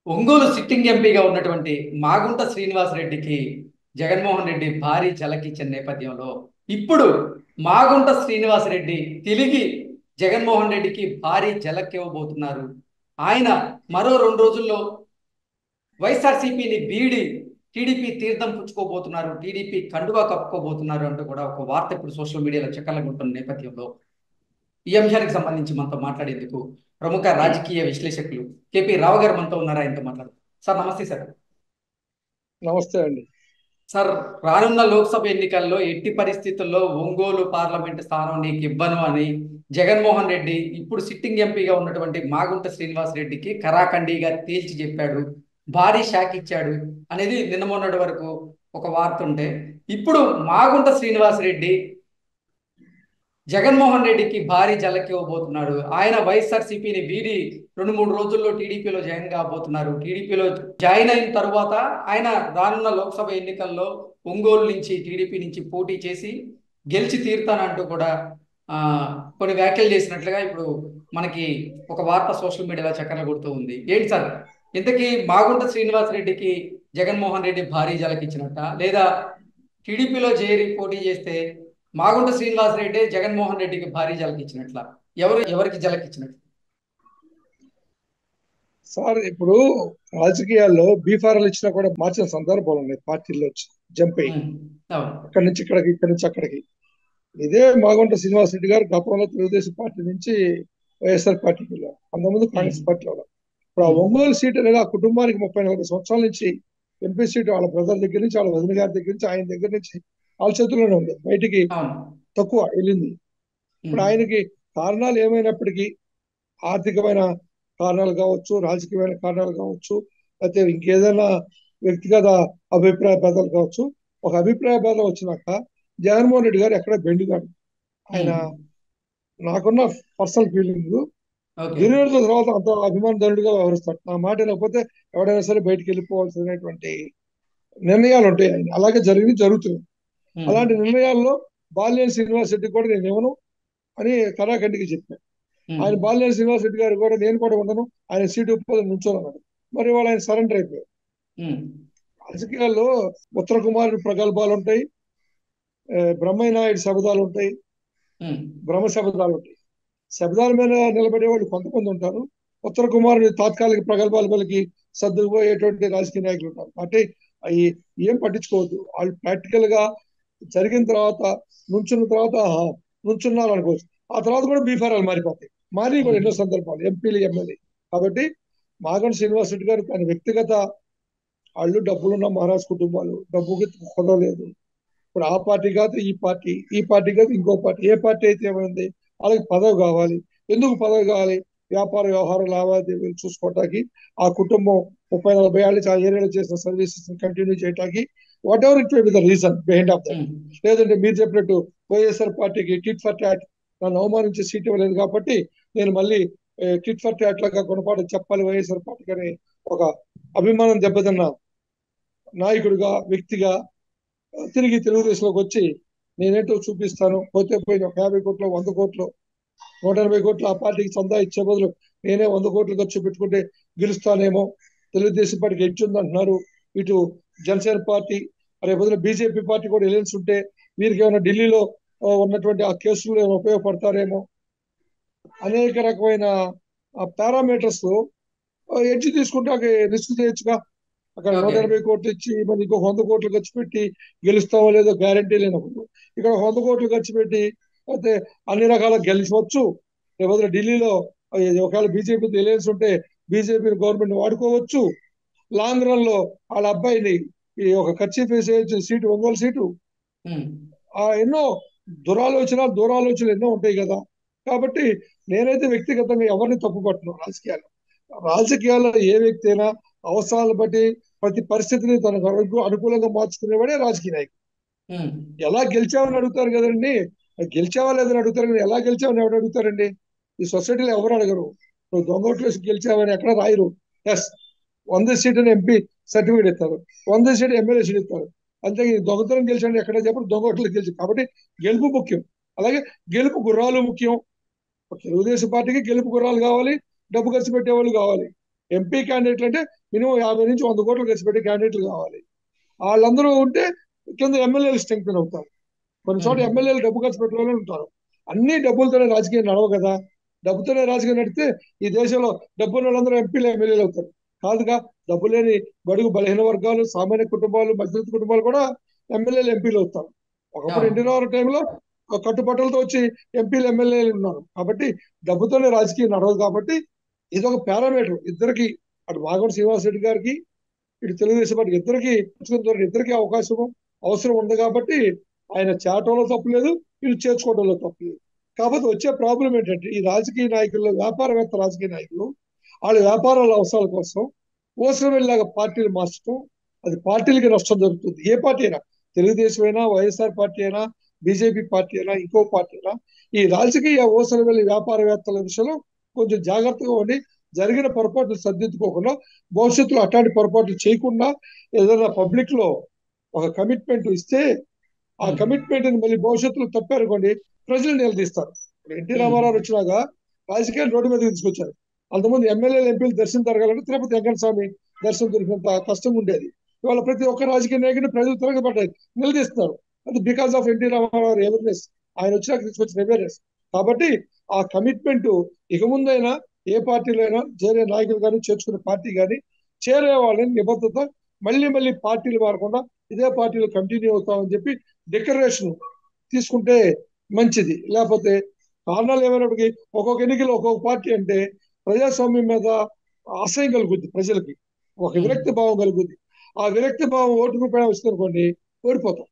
Ongole sitting ఎంపీగా ఉన్నటువంటి మాగుంట శ్రీనివాస్ రెడ్డికి జగన్మోహన్ రెడ్డి భారీ జలకిచ్చిన నేపథ్యంలో ఇప్పుడు మాగుంట శ్రీనివాస్ రెడ్డి తిరిగి జగన్మోహన్ రెడ్డికి భారీ జలక్ ఇవ్వబోతున్నారు ఆయన మరో రెండు రోజుల్లో వైఎస్ఆర్సీపీని బీడి టీడీపీ తీర్థం పుచ్చుకోబోతున్నారు టీడీపీ కండువా కప్పుకోబోతున్నారు అంటూ కూడా ఒక వార్త ఇప్పుడు సోషల్ మీడియాలో చక్కర్లగుంటున్న నేపథ్యంలో ఈ అంశానికి సంబంధించి మనతో మాట్లాడేందుకు ప్రముఖ రాజకీయ విశ్లేషకులు కేపీ రావు గారు మనతో ఉన్నారా ఆయనతో మాట్లాడు సార్ నమస్తే సార్ నమస్తే అండి సార్ రానున్న లోక్సభ ఎన్నికల్లో ఎట్టి పరిస్థితుల్లో ఒంగోలు పార్లమెంట్ స్థానం నీకు ఇవ్వను అని జగన్మోహన్ రెడ్డి ఇప్పుడు సిట్టింగ్ ఎంపీగా ఉన్నటువంటి మాగుంట శ్రీనివాస్ రెడ్డికి కరాఖండిగా తేల్చి చెప్పాడు భారీ షాక్ ఇచ్చాడు అనేది నిన్న మొన్నటి వరకు ఒక వార్త ఉంటే ఇప్పుడు మాగుంట శ్రీనివాస్ రెడ్డి జగన్మోహన్ రెడ్డికి భారీ జలకి ఇవ్వబోతున్నాడు ఆయన వైఎస్ఆర్సీపీని వీడి రెండు మూడు రోజుల్లో టీడీపీలో జాయిన్ కాబోతున్నారు టీడీపీలో జాయిన్ అయిన తర్వాత ఆయన రానున్న లోక్సభ ఎన్నికల్లో ఒంగోలు నుంచి టీడీపీ నుంచి పోటీ చేసి గెలిచి తీరుతానంటూ కూడా ఆ కొన్ని వ్యాఖ్యలు చేసినట్లుగా ఇప్పుడు మనకి ఒక వార్త సోషల్ మీడియాలో చక్కర్లు కొడుతూ ఉంది ఏంటి సార్ ఇంతకీ మాగుంట శ్రీనివాస్ రెడ్డికి జగన్మోహన్ రెడ్డి భారీ జలకిచ్చినట్ట లేదా టీడీపీలో చేరి పోటీ చేస్తే మాగుంట శ్రీనివాస్ రెడ్డి జగన్మోహన్ రెడ్డికి భారీ జలకిచ్చినట్ల ఎవరు ఎవరికి జలకిచ్చినట్లు సార్ ఇప్పుడు రాజకీయాల్లో బీఫారాలు ఇచ్చినా కూడా మార్చిన సందర్భాలు ఉన్నాయి పార్టీల్లో వచ్చి జంప్ అయ్యి అవును అక్కడి నుంచి ఇక్కడికి ఇక్కడి నుంచి అక్కడికి ఇదే మాగుంట శ్రీనివాస్ రెడ్డి గారు గతంలో తెలుగుదేశం పార్టీ నుంచి వైఎస్ఆర్ పార్టీకి వెళ్ళారు అంతకుముందు కాంగ్రెస్ పార్టీలో ఉన్నారు ఇప్పుడు ఆ ఒంగోలు సీట్ అనేది ఆ కుటుంబానికి ముప్పై నలభై సంవత్సరాల నుంచి ఎంపీ సీట్ వాళ్ళ బ్రదర్ దగ్గర నుంచి వాళ్ళ వదిన గారి దగ్గర నుంచి ఆయన దగ్గర నుంచి వాళ్ళ చేతుల్లోనే ఉంది బయటికి అవును తక్కువ వెళ్ళింది ఇప్పుడు ఆయనకి కారణాలు ఏమైనప్పటికీ ఆర్థికమైన కారణాలు కావచ్చు రాజకీయమైన కారణాలు కావచ్చు లేకపోతే ఇంకేదైనా వ్యక్తిగత అభిప్రాయ భేదాలు కావచ్చు ఒక అభిప్రాయ భేదం వచ్చినాక జగన్మోహన్ రెడ్డి గారు ఎక్కడ బెండి కాదు ఆయన నాకున్న పర్సనల్ ఫీలింగ్ ఓకే గిరిజనుల తర్వాత అంత అభిమానధనుడిగా వ్యవహరిస్తాడు నా మాట లేకపోతే ఎవడైనా సరే బయటికి వెళ్ళిపోవాల్సినటువంటి నిర్ణయాలు ఉంటాయి ఆయన అలాగే జరిగింది జరుగుతుంది అలాంటి నిర్ణయాల్లో బాల్యం శ్రీనివాస్ రెడ్డి కూడా నేను ఇవ్వను అని కరాఖండికి చెప్పాను ఆయన బాల్యం శ్రీనివాస్ రెడ్డి గారు కూడా నేను కూడా ఉండను ఆయన సీటు ఒప్పుకొని నుంచోనన్నాడు మరి వాళ్ళు ఆయన సరెండర్ అయిపోయారు రాజకీయాల్లో ఉత్తర కుమారుడు ప్రగల్భాలు ఉంటాయి ఆ, బ్రహ్మయ్య నాయుడు శబదాలు ఉంటాయి బ్రహ్మ శబదాలు ఉంటాయి శబదాల మీద నిలబడే వాళ్ళు కొంతమంది ఉంటారు ఉత్తర కుమారుడు తాత్కాలిక ప్రగల్భాల పలికి సర్దుకుపోయేటువంటి రాజకీయ నాయకులు ఉంటారు అంటే అవి ఏం పట్టించుకోవద్దు వాళ్ళు ప్రాక్టికల్ గా జరిగిన తర్వాత నుంచున్న తర్వాత ఆహా, నుంచున్నారు అనుకోవచ్చు ఆ తర్వాత కూడా బీఫారాలు మారిపోతాయి మారి కూడా ఎన్నో సందర్భాలు ఎంపీలు ఎమ్మెల్యే కాబట్టి మాగంట శ్రీనివాస్ రెడ్డి గారు తన వ్యక్తిగత వాళ్ళు డబ్బులున్న మహారాజ్ కుటుంబాలు డబ్బుకి కుదరలేదు ఇప్పుడు ఆ పార్టీ కాదు ఈ పార్టీ ఈ పార్టీ కాదు ఇంకో పార్టీ ఏ పార్టీ అయితే ఏమైంది వాళ్ళకి పదవి కావాలి ఎందుకు పదవి కావాలి వ్యాపార వ్యవహార లావాదేవీలు చూసుకోవటానికి ఆ కుటుంబం ముప్పై నలభై ఏళ్ళ నుంచి ఆ ఏరియాలో చేసిన సర్వీసెస్ కంటిన్యూ చేయడానికి whatever it be the reason behind of that లేదంటే మీరు చెప్పినట్టు వైఎస్ఆర్ పార్టీకి టిట్ ఫర్ టాట్ నన్ను అవమానించే సీట్ ఇవ్వలేదు కాబట్టి నేను మళ్ళీ టిట్ ఫర్ టాట్ లాగా గుణపాఠం చెప్పాలి వైఎస్ఆర్ పార్టీకి అని ఒక అభిమానం దెబ్బతిన్న నాయకుడిగా వ్యక్తిగా తిరిగి తెలుగుదేశంలోకి వచ్చి నేనేంటో చూపిస్తాను పోతే పోయిన ఒక యాభై కోట్లు వంద కోట్లు నూట ఎనభై కోట్లు ఆ పార్టీకి చందా ఇచ్చే బదులు నేనే వంద కోట్లు ఖర్చు పెట్టుకుంటే గెలుస్తానేమో తెలుగుదేశం పార్టీకి ఎడ్జ్ ఉందంటున్నారు ఇటు జనసేన పార్టీ రేపు బదులు బీజేపీ పార్టీ కూడా ఎలియన్స్ ఉంటే వీరికి ఏమైనా ఢిల్లీలో ఆ, ఉన్నటువంటి ఆ కేసులు ఏమైనా ఉపయోగపడతారేమో అనేక రకమైన పారామీటర్స్ ఎడ్జ్ తీసుకుంటే రిస్క్ చేయొచ్చుగా అక్కడ Okay. నూట ఎనభై కోట్లు ఇచ్చి మరి ఇంకో వంద కోట్లు ఖర్చు పెట్టి గెలుస్తామో లేదో గ్యారంటీ లేనప్పుడు ఇక్కడ వంద కోట్లు ఖర్చు పెట్టి అయితే అన్ని రకాల గెలిచవచ్చు లేకపోతే ఢిల్లీలో ఆ, ఒకవేళ బీజేపీ ఎలియన్స్ ఉంటే బీజేపీ గవర్నమెంట్ వాడుకోవచ్చు లాంగ్ రన్ లో వాళ్ళ అబ్బాయిని ఈ ఒక ఖర్చు వేసేయచ్చు సీటు ఒంగోలు సీటు ఆ ఎన్నో దురాలోచన దూరాలోచనలు ఎన్నో ఉంటాయి కదా కాబట్టి నేనైతే వ్యక్తిగతంగా ఎవరిని తప్పు పట్టను రాజకీయాల్లో రాజకీయాల్లో ఏ వ్యక్తి అయినా అవసరాలను బట్టి ప్రతి పరిస్థితిని తనకు అనుకూ- అనుకూలంగా మార్చుకునేవాడే రాజకీయ నాయకుడు ఎలా గెలిచావని అడుగుతారు కదండి గెలిచావా లేదని అడుగుతారు కానీ ఎలా గెలిచావని ఎవరు అడుగుతారండి ఈ సొసైటీలో ఎవరు అడగరు నువ్వు దొంగ ఓట్లు వేసి గెలిచావని ఎక్కడ రాయరు ఎస్ వంద సీట్ అని ఎంపీ సర్టిఫికేట్ ఇస్తారు వంద సీట్ ఎమ్మెల్యే సీట్ ఇస్తారు అంతే ఈ దొంగతనం గెలిచాడు ఎక్కడ చెప్పరు దొంగ ఓట్లు గెలిచి కాబట్టి గెలుపు ముఖ్యం అలాగే గెలుపు గుర్రాలు ముఖ్యం తెలుగుదేశం పార్టీకి గెలుపు గుర్రాలు కావాలి డబ్బు ఖర్చు పెట్టేవాళ్ళు కావాలి ఎంపీ క్యాండిడేట్లు అంటే మినిమం యాభై నుంచి వంద కోట్లు ఖర్చు పెట్టే క్యాండిడేట్లు కావాలి వాళ్ళందరూ ఉంటే కింద ఎమ్మెల్యేలు స్ట్రెంగ్తన్ అవుతారు కొన్ని చోట్ల Hmm. ఎమ్మెల్యేలు డబ్బు ఖర్చు పెట్టే వాళ్ళు ఉంటారు అన్ని డబ్బులతోనే రాజకీయం నడవ కదా డబ్బుతోనే రాజకీయం నడితే ఈ దేశంలో డబ్బు ఉన్న వాళ్ళందరూ ఎంపీలు ఎమ్మెల్యేలు అవుతారు కాదుగా డబ్బు లేని బడుగు బలహీన వర్గాలు సామాన్య కుటుంబాలు మధ్యతరగతి కుటుంబాలు కూడా ఎమ్మెల్యేలు ఎంపీలు అవుతారు ఒకప్పుడు Yeah. ఎన్టీ రామారావు టైంలో కట్టుబట్టలతో వచ్చి ఎంపీలు ఎమ్మెల్యేలు ఉన్నారు కాబట్టి డబ్బుతోనే రాజకీయం నడవదు కాబట్టి ఇది ఒక పారామీటర్ ఇద్దరికి అటు మాగంటి శ్రీనివాస్ రెడ్డి గారికి ఇటు తెలుగుదేశం పార్టీ ఇద్దరికి ఇద్దరికి అవకాశం అవసరం ఉంది కాబట్టి ఆయన చేరటంలో తప్పులేదు ఇటు చేర్చుకోవడంలో తప్పులేదు కాకపోతే వచ్చే ప్రాబ్లం ఏంటంటే ఈ రాజకీయ నాయకుల్లో వ్యాపారవేత్త రాజకీయ నాయకులు వాళ్ళ వ్యాపారాల అవసరాల కోసం ఓసరం వెళ్ళాగా పార్టీలు మార్చడం అది పార్టీలకి నష్టం జరుగుతుంది ఏ పార్టీ అయినా తెలుగుదేశం అయినా వైఎస్ఆర్ పార్టీ అయినా బీజేపీ పార్టీ అయినా ఇంకో పార్టీ అయినా ఈ రాజకీయ ఓసరం వెళ్ళి వ్యాపారవేత్తల విషయంలో కొంచెం జాగ్రత్తగా ఉండి జరిగిన పొరపాట్లు సర్దిద్దుకోకుండా భవిష్యత్తులో అట్లాంటి పొరపాట్లు చేయకుండా ఏదైనా పబ్లిక్ లో ఒక కమిట్మెంట్ ఇస్తే ఆ Hmm. కమిట్మెంట్ మళ్ళీ భవిష్యత్తులో తప్పారనుకోండి ప్రజలు నిలదీస్తారు ఇప్పుడు ఎన్టీ Hmm. రామారావు వచ్చినాక రాజకీయాలు రోడ్డు మీద తీసుకొచ్చారు అంతకుముందు ఎమ్మెల్యేలు ఎంపీలు దర్శనం జరగాలంటే తిరుపతి వెంకట స్వామి దర్శనం దొరికినంత కష్టం ఉండేది ఇవాళ ప్రతి ఒక్క రాజకీయ నాయకుడిని ప్రజలు తిరగబడ్డారు నిలదీస్తున్నారు అది because of N T Rama Rao awareness ఆయన వచ్చినాక తీసుకొచ్చిన అవేర్నెస్ కాబట్టి ఆ కమిట్మెంట్ ఇక ముందైనా ఏ పార్టీలో అయినా చేరే నాయకులు కానీ చేర్చుకునే పార్టీ కానీ చేరే వాళ్ళని నిబద్ధత మళ్ళీ మళ్ళీ పార్టీలు మారకుండా ఇదే పార్టీలో కంటిన్యూ అవుతామని చెప్పి డిక్లరేషన్ తీసుకుంటే మంచిది లేకపోతే కారణాలు ఏమైనప్పటికీ ఒక్కొక్క ఎన్నికలు ఒక్కొక్క పార్టీ అంటే ప్రజాస్వామ్యం మీద అసహ్యం కలుగుద్ది ప్రజలకి ఒక Hmm. విరక్తి భావం కలుగుద్ది ఆ విరక్తి భావం ఓటు రూపాయలు వస్తుందనుకోండి ఓడిపోతాం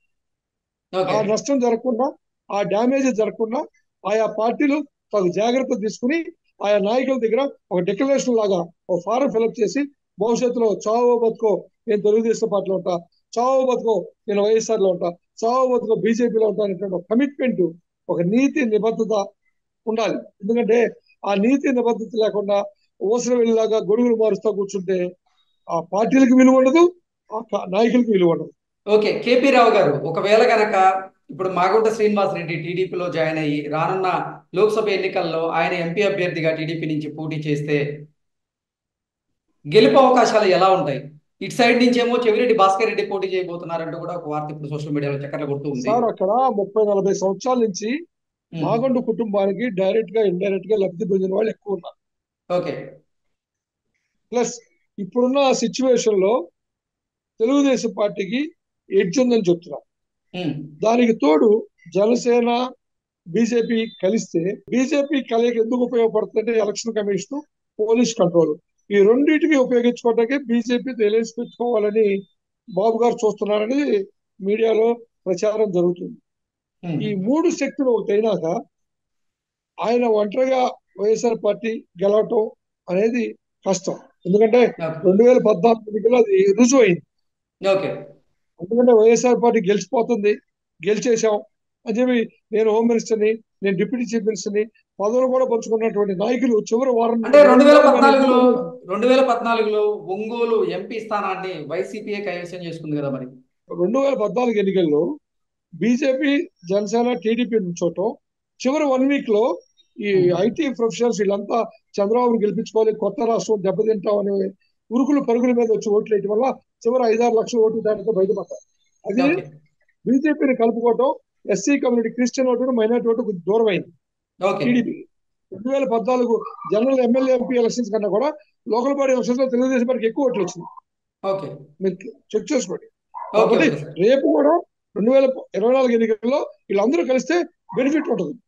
ఓకే ఆ నష్టం జరగకుండా ఆ డ్యామేజ్ జరగకుండా ఆయా పార్టీలు తగు జాగ్రత్త తీసుకుని ఆయా నాయకుల దగ్గర ఒక డిక్లరేషన్ లాగా ఒక ఫారం ఫిలప్ చేసి భవిష్యత్తులో చావో బతుకో నేను తెలుగుదేశం పార్టీలో ఉంటా చావో బతుకో నేను వైఎస్ఆర్ లో ఉంటా చావో బతుకో బీజేపీలో ఉంటా అనేటువంటి ఒక కమిట్మెంట్ ఒక నీతి నిబద్ధత ఉండాలి ఎందుకంటే ఆ నీతి నిబద్ధత లేకుండా ఊసర వెళ్ళలాగా గొడుగులు మారుస్తూ కూర్చుంటే ఆ పార్టీలకు విలువ ఉండదు ఆ క- నాయకులకు విలువ ఉండదు ఓకే కేపీ రావు గారు ఒకవేళ గనక ఇప్పుడు మాగుంట శ్రీనివాస్ రెడ్డి టీడీపీలో జాయిన్ అయ్యి రానున్న లోక్సభ ఎన్నికల్లో ఆయన ఎంపీ అభ్యర్థిగా టీడీపీ నుంచి పోటీ చేస్తే గెలుపు అవకాశాలు ఎలా ఉంటాయి ఇటు సైడ్ నుంచి ఏమో చెవిరెడ్డి భాస్కర్ రెడ్డి పోటీ చేయబోతున్నారంటూ కూడా ఒక వార్త ఇప్పుడు సోషల్ మీడియాలో చక్కర్లు కొడుతూ ఉంది సార్ అక్కడ ముప్పై నలభై సంవత్సరాల నుంచి ఉమ్, మాగండు కుటుంబానికి డైరెక్ట్ గా ఇండైరెక్ట్ గా లబ్ధి పొందిన వాళ్ళు ఎక్కువ ఉన్నారు ఓకే ప్లస్ ఇప్పుడున్న సిచ్యువేషన్ లో తెలుగుదేశం పార్టీకి ఎడ్జ్ ఉందని చెప్తున్నారు ఉమ్, దానికి తోడు జనసేన బీజేపీ కలిస్తే బీజేపీ కలయిక ఎందుకు ఉపయోగపడుతుందంటే ఎలక్షన్ కమిషన్ పోలీస్ కంట్రోల్ ఈ రెండింటికి ఉపయోగించుకోవడానికి బీజేపీ ఎలయన్స్ పెట్టుకోవాలని బాబు గారు చూస్తున్నారని మీడియాలో ప్రచారం జరుగుతుంది ఉమ్, ఈ మూడు శక్తులు ఒకటైనాక ఆయన ఒంటరిగా వైఎస్ఆర్ పార్టీ గెలవటం అనేది కష్టం ఎందుకంటే ఓకే రెండు వేల పద్నాలుగు ఎన్నికల్లో అది రుజువు అయింది ఓకే ఎందుకంటే వైఎస్ఆర్ పార్టీ గెలిచిపోతుంది గెలిచేశాం అని చెప్పి నేను హోమ్ మినిస్టర్ని నేను డిప్యూటీ చీఫ్ మినిస్టర్ని పదవులు కూడా పంచుకున్నటువంటి నాయకులు చివరి వారం అంటే రెండు వేల పద్నాలుగులో రెండు వేల పద్నాలుగులో ఒంగోలు ఎంపీ స్థానాన్ని వైసీపీఏ కైవసం చేసుకుంది కదా మరి రెండు వేల పద్నాలుగు ఎన్నికల్లో బీజేపీ జనసేన టీడీపీ నుంచోటం చివరి వన్ వీక్ లో ఈ ఐటీ ప్రొఫెషనల్స్ వీళ్ళంతా చంద్రబాబు గెలిపించుకోవాలి కొత్త రాష్ట్రం దెబ్బతింటాం అనే ఉరుకులు పరుగుల మీద వచ్చి ఓట్లు వేయటం వల్ల చివరి ఐదారు లక్షల ఓట్లు దాటితో బయటపడ్డారు అది ఓకే బీజేపీని కలుపుకోవటం SC community Christian vote minority vote కొద్దిగా దూరం అయింది ఓకే టీడీపీ రెండు వేల పద్నాలుగు జనరల్ ఎమ్మెల్యే ఎంపీ ఎలక్షన్స్ కన్నా కూడా లోకల్ బాడీ ఎలక్షన్స్ లో తెలుగుదేశం పార్టీకి ఎక్కువ ఓట్లు వచ్చింది ఓకే మీరు చెక్ చేసుకోండి ఓకే కాబట్టి ఓకే సార్ రేపు కూడా రెండు వేల ఇరవై నాలుగు ఎన్నికల్లో వీళ్ళందరూ కలిస్తే బెనిఫిట్ ఉంటుంది